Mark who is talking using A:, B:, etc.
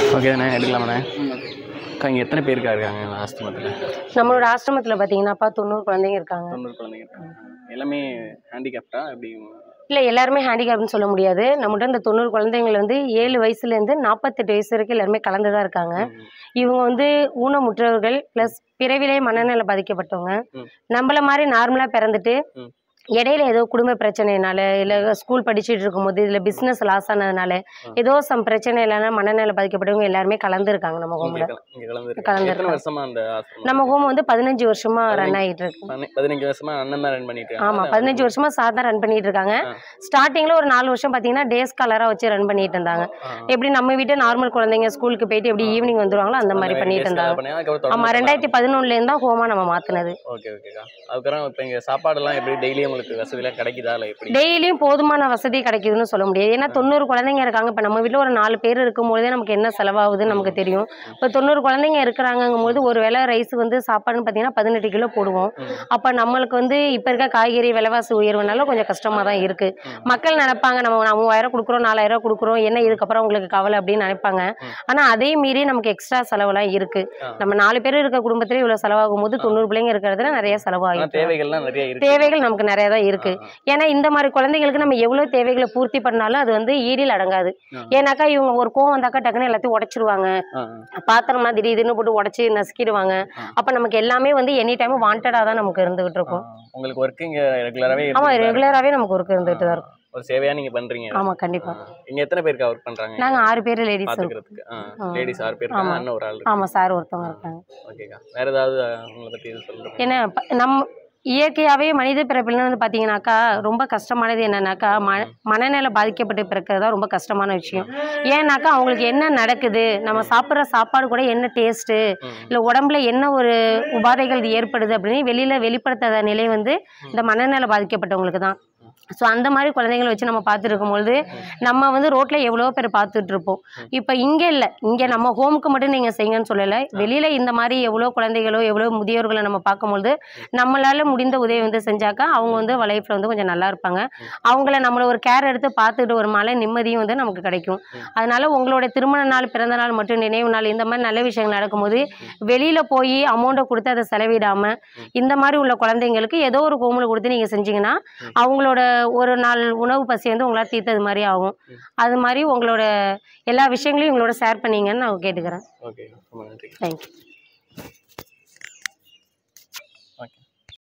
A: ஓகேண்ணே எடுக்கலாமாண்ணே அக்கா இங்கே எத்தனை பேருக்கா இருக்காங்க இந்த ஆஸ்திரமத்தில்
B: நம்மளோட ஆசிரமத்தில் பார்த்தீங்கன்னாப்பா தொண்ணூறு குழந்தைங்க இருக்காங்க
A: தொண்ணூறு குழந்தைங்க இருக்காங்க எல்லாமே ஹேண்டிகேப்டா எப்படி
B: இல்லை எல்லாருமே ஹேண்டிகேப்னு சொல்ல முடியாது நம்மகிட்ட இந்த தொண்ணூறு குழந்தைங்கள வந்து ஏழு வயசுலேருந்து நாற்பத்தெட்டு வயசு வரைக்கும் எல்லாருமே கலந்து தான் இருக்காங்க இவங்க வந்து ஊனமுற்றவர்கள் ப்ளஸ் பிறவிலே மனநல பாதிக்கப்பட்டவங்க
A: ம்.
B: நம்மள மாதிரி நார்மலாக பிறந்துட்டு
A: ம்.
B: இடையில ஏதோ குடும்ப பிரச்சனைனால இல்லை ஸ்கூல் படிச்சுட்டு இருக்கும்போது இதில் பிஸ்னஸ் லாஸ் ஆனதுனால
A: ஆ.
B: ஏதோ சம் பிரச்சனை இல்லைன்னா மனநல பாதிக்கப்பட்டவங்க எல்லாருமே கலந்துருக்காங்க நம்ம
A: இங்கே
B: ஹோமில்
A: இங்கே கலந்து
B: கலந்து
A: எத்தனை வருஷமா அந்த ஆஸ்திரமம்
B: நம்ம ஹோம் வந்து பதினஞ்சு வருஷமா ரன் ஆகிட்டு இருக்கு
A: பதினை- பதினஞ்சு வருஷமா அண்ணன் தான் ரன் பண்ணிட்டு
B: ஆமா
A: இருக்காங்க.
B: பதினஞ்சு வருஷமா சார் தான் ரன் பண்ணிட்டு இருக்காங்க
A: ஆ.
B: ஸ்டார்டிங்ல ஒரு நாலு வருஷம் பாத்தீங்கன்னா டேஸ் காலரா வச்சு ரன் பண்ணிட்டு இருந்தாங்க
A: ஆ.
B: எப்படி நம்ம வீட்டு நார்மல் குழந்தைங்க ஸ்கூலுக்கு போயிட்டு எப்படி ஈவினிங் வந்துருவாங்களோ அந்த மாதிரி
A: அந்த
B: பண்ணிட்டு
A: days
B: இருந்தாங்க
A: பண்ணி, அதுக்கப்புறம்
B: ஆமா
A: தொடர்ந்து
B: ரெண்டாயிரத்தி பதினொன்னுல இருந்தா ஹோமா நம்ம மாத்துனது
A: ஓகே ஓகேக்கா அதுக்கப்புறம் இப்போ இங்கே சாப்பாடெல்லாம் எப்படி டெய்லி உங்களுக்கு வசதியெல்லாம் கிடைக்குதா இல்லை எப்படி
B: டெய்லியும் போதுமான வசதி கிடைக்குதுன்னு சொல்ல முடியாது ஏன்னா தொண்ணூறு குழந்தைங்க இருக்காங்க இப்போ நம்ம வீட்டில் ஒரு நாலு பேர் இருக்கும்போதே நமக்கு என்ன செலவாகுதுன்னு நமக்கு தெரியும் இப்போ தொண்ணூறு குழந்தைங்க இருக்கிறாங்கங்கும் போது ஒரு வேளை ரைஸ் வந்து சாப்பாடுன்னு பார்த்தீங்கன்னா பதினெட்டு கிலோ போடுவோம்
A: ம்.
B: அப்போ நம்மளுக்கு வந்து இப்போ இருக்க காய்கறி விலைவாசி உயர்வுனால கொஞ்சம் கஷ்டமாக தான் இருக்குது
A: ம்.
B: மக்கள் நினைப்பாங்க நம்ம நான் மூவாயிரம் கொடுக்குறோம் நாலாயிரம் கொடுக்குறோம் என்ன இதுக்கப்புறம் உங்களுக்கு கவலை அப்படின்னு நினைப்பாங்க
A: ம்.
B: ஆனால் அதே மீறி நமக்கு எக்ஸ்ட்ரா செலவுலாம் இருக்குது
A: ஆ.
B: நம்ம நாலு பேர் இருக்க குடும்பத்திலே இவ்வளோ செலவாகும் போது தொண்ணூறு பிள்ளைங்க இருக்கிறதுல நிறைய
A: ஆனா
B: செலவாகும்
A: தேவைகள்லாம் நிறைய இருக்கு
B: தேவைகள் நமக்கு நிறைய தான் இருக்கு
A: ஆ,
B: ஏன்னா இந்த மாதிரி குழந்தைங்களுக்கு நம்ம எவ்வளவு தேவைகளை பூர்த்தி பண்ணாலும் அது வந்து ஈடில் அடங்காது
A: ஆ.
B: ஏன்னாக்கா இவங்க ஒரு கோவம் வந்தாக்கா டக்குன்னு எல்லாத்தையும் உடைச்சிருவாங்க
A: ஆ, ஆ.
B: பாத்திரம்லாம் திடீர்னு போட்டு உடச்சி நசுக்கிடுவாங்க
A: ஆ.
B: அப்ப நமக்கு எல்லாமே வந்து எனி டைம் வாண்டடா தான் நமக்கு இருந்துகிட்டு இருக்கும்
A: ஆ, உங்களுக்கு ஒர்க் இங்க ரெகுலராகவே
B: ஆமா ரெகுலராகவே நமக்கு ஒர்க் இருந்துகிட்டு தான் இருக்கும்
A: ஒரு சேவையா நீங்க பண்றீங்க
B: ஆமா கண்டிப்பா
A: ஆ. இங்க எத்தனை பேருக்கு ஒர்க் பண்றாங்க
B: நாங்க ஆறு பேர் லேடிஸ் இருக்கோம்
A: பாத்துக்கிறதுக்கு
B: ஆ.
A: லேடிஸ் ஆறு பேர் இருக்காங்க
B: ஆமா.
A: அண்ணன் ஒரு ஆள் இருக்கு.
B: ஆமா சார் ஒருத்தவங்க இருக்காங்க
A: ஓகேக்கா வேற ஏதாவது அஹ், உங்களை பத்தி இது சொல்றேன்
B: ஏன்னா ப- நம்ம இயற்கையாகவே மனித பிறப்பில்னு வந்து பார்த்தீங்கன்னாக்கா ரொம்ப கஷ்டமானது என்னன்னாக்கா ம மனநல பாதிக்கப்பட்டு பிறக்கிறது தான் ரொம்ப கஷ்டமான விஷயம் ஏன்னாக்கா அவங்களுக்கு என்ன நடக்குது நம்ம சாப்பிட்ற சாப்பாடு கூட என்ன டேஸ்ட்டு இல்லை உடம்புல என்ன ஒரு உபாதைகள் ஏற்படுது அப்படின்னு வெளியில் வெளிப்படுத்தாத நிலை வந்து இந்த மனநல பாதிக்கப்பட்டவங்களுக்கு தான் ஸோ அந்த மாதிரி குழந்தைங்களை வச்சு நம்ம பார்த்துருக்கும்பொழுது நம்ம வந்து ரோட்டில் எவ்வளோ பேர் பார்த்துட்டு இருப்போம் இப்போ இங்கே இல்லை இங்கே நம்ம ஹோமுக்கு மட்டும் நீங்கள் செய்யுங்கன்னு சொல்லலை வெளியில் இந்த மாதிரி எவ்வளோ குழந்தைகளோ எவ்வளோ முதியோர்களை நம்ம பார்க்கும்பொழுது நம்மளால முடிந்த உதவி வந்து செஞ்சாக்கா அவங்க வந்து லைஃப்பில் வந்து கொஞ்சம் நல்லா இருப்பாங்க அவங்கள நம்மள ஒரு கேர் எடுத்து பார்த்துட்டு ஒரு மன நிம்மதியும் வந்து நமக்கு கிடைக்கும் அதனால உங்களோட திருமண நாள் பிறந்த நாள் மற்றும் நினைவு நாள் இந்த மாதிரி நல்ல விஷயங்கள் நடக்கும்போது வெளியில் போய் அமௌண்ட்டை கொடுத்து அதை செலவிடாமல் இந்த மாதிரி உள்ள குழந்தைங்களுக்கு ஏதோ ஒரு கோமில் கொடுத்து நீங்கள் செஞ்சீங்கன்னா அவங்களோட ஒரு நாள் உணவு பசி வந்து உங்களால் தீர்த்தது மாதிரி ஆகும் அது மாதிரி உங்களோட எல்லா விஷயங்களையும் உங்களோட ஷேர் பண்ணீங்கன்னு நான் கேட்டுக்கிறேன்
A: ஓகே ரொம்ப நன்றி
B: தேங்க்யூ